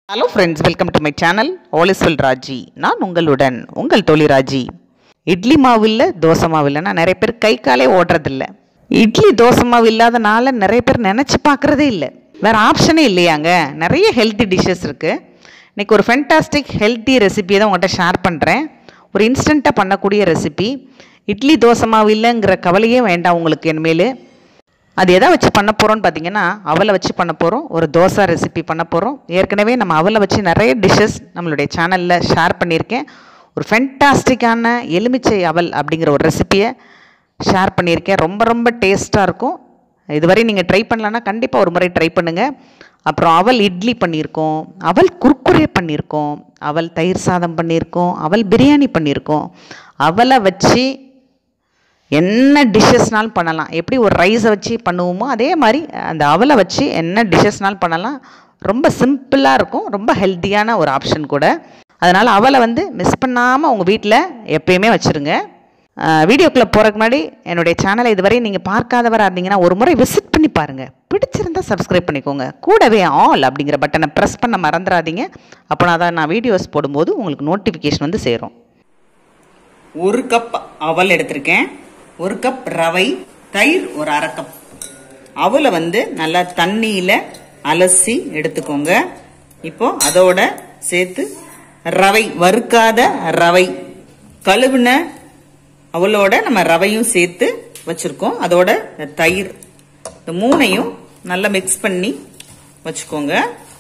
hello friends welcome to my channel ஓலிஸ்வல் ராஜி நான் உங்களுடன் உங்கள் தோழி ராஜி இட்லி மாவு இல்லை தோசை மாவு இல்லைன்னா நிறைய பேர் கை காலே ஓடுறதில்ல இட்லி தோசை மாவு இல்லாதனால நிறைய பேர் நினச்சி பார்க்குறதே இல்லை வேறு ஆப்ஷனே இல்லையாங்க நிறைய ஹெல்த்தி டிஷ்ஷஸ் இருக்குது இன்றைக்கி ஒரு ஃபென்டாஸ்டிக் ஹெல்த்தி ரெசிபியை தான் உங்கள்கிட்ட ஷேர் பண்ணுறேன் ஒரு இன்ஸ்டண்ட்டாக பண்ணக்கூடிய ரெசிபி இட்லி தோசை மாவு இல்லைங்கிற கவலையே வேண்டாம் உங்களுக்கு இனிமேல் அது எதை வச்சு பண்ண போகிறோம்னு பார்த்தீங்கன்னா அவலை வச்சு பண்ண போகிறோம் ஒரு தோசை ரெசிபி பண்ண போகிறோம் ஏற்கனவே நம்ம அவலை வச்சு நிறைய டிஷ்ஷஸ் நம்மளுடைய சேனலில் ஷேர் பண்ணியிருக்கேன் ஒரு ஃபென்டாஸ்டிக்கான எலுமிச்சை அவல் அப்படிங்கிற ஒரு ரெசிப்பியை ஷேர் பண்ணியிருக்கேன் ரொம்ப ரொம்ப டேஸ்ட்டாக இருக்கும் இதுவரை நீங்கள் ட்ரை பண்ணலன்னா கண்டிப்பாக ஒரு முறை ட்ரை பண்ணுங்கள் அப்புறம் அவல் இட்லி பண்ணியிருக்கோம் அவல் குர்குரே பண்ணியிருக்கோம் அவல் தயிர் சாதம் பண்ணியிருக்கோம் அவல் பிரியாணி பண்ணியிருக்கோம் அவலை வச்சு என்ன டிஷ்ஷஸ்னாலும் பண்ணலாம் எப்படி ஒரு ரைஸை வச்சு பண்ணுவோமோ அதே மாதிரி அந்த அவலை வச்சு என்ன டிஷ்ஷஸ்னாலும் பண்ணலாம் ரொம்ப சிம்பிளாக இருக்கும் ரொம்ப ஹெல்த்தியான ஒரு ஆப்ஷன் கூட அதனால் அவலை வந்து மிஸ் பண்ணாமல் உங்கள் வீட்டில் எப்பயுமே வச்சுருங்க வீடியோக்குள்ளே போகிறதுக்கு முன்னாடி என்னுடைய சேனலை இதுவரை நீங்கள் பார்க்காதவராக இருந்தீங்கன்னா ஒரு முறை விசிட் பண்ணி பாருங்கள் பிடிச்சிருந்தா சப்ஸ்கிரைப் பண்ணிக்கோங்க கூடவே ஆல் அப்படிங்கிற பட்டனை ப்ரெஸ் பண்ண மறந்துடாதீங்க அப்போனா தான் நான் வீடியோஸ் போடும்போது உங்களுக்கு நோட்டிஃபிகேஷன் வந்து சேரும் ஒரு கப் அவல் எடுத்திருக்கேன் ஒரு கப் ரவை தயிர் ஒரு அரை கப் அவலை வந்து நல்லா தண்ணியில் அலசி எடுத்துக்கோங்க இப்போ அதோட சேர்த்து ரவை வறுக்காத ரவை கழுவுன அவளோட நம்ம ரவையும் சேர்த்து வச்சிருக்கோம் அதோட தயிர் இந்த மூணையும் நல்லா மிக்ஸ் பண்ணி வச்சுக்கோங்க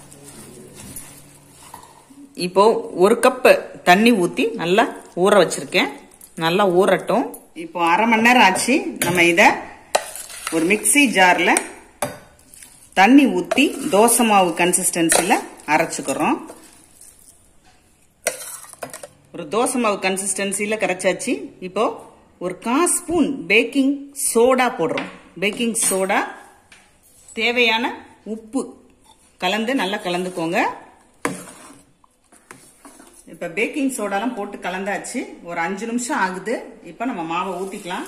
இப்போ ஒரு கப் தண்ணி ஊற்றி நல்லா ஊற வச்சிருக்கேன் நல்லா ஊறட்டும் இப்போ அரை மணி நேரம் ஆச்சு நம்ம இதை ஒரு மிக்சி ஜாரில் தண்ணி ஊற்றி தோசை மாவு கன்சிஸ்டன்சியில் அரைச்சிக்கிறோம் ஒரு தோசை மாவு கன்சிஸ்டன்சியில் கரைச்சாச்சு இப்போ ஒரு கா ஸ்பூன் பேக்கிங் சோடா போடுறோம் பேக்கிங் சோடா தேவையான உப்பு கலந்து நல்லா கலந்துக்கோங்க இப்போ பேக்கிங் சோடாலாம் போட்டு கலந்தாச்சு ஒரு அஞ்சு நிமிஷம் ஆகுது இப்போ நம்ம மாவை ஊற்றிக்கலாம்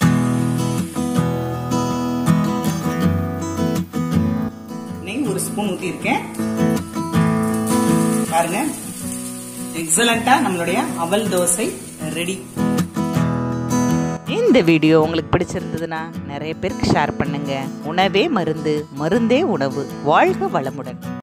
நெய் ஒரு ஸ்பூன் ஊற்றிருக்கேன் பாருங்க எக்ஸலண்டா நம்மளுடைய அவல் தோசை ரெடி இந்த வீடியோ உங்களுக்கு பிடிச்சிருந்ததுன்னா நிறைய பேருக்கு ஷேர் பண்ணுங்க உணவே மருந்து மருந்தே உணவு வாழ்க வளமுடன்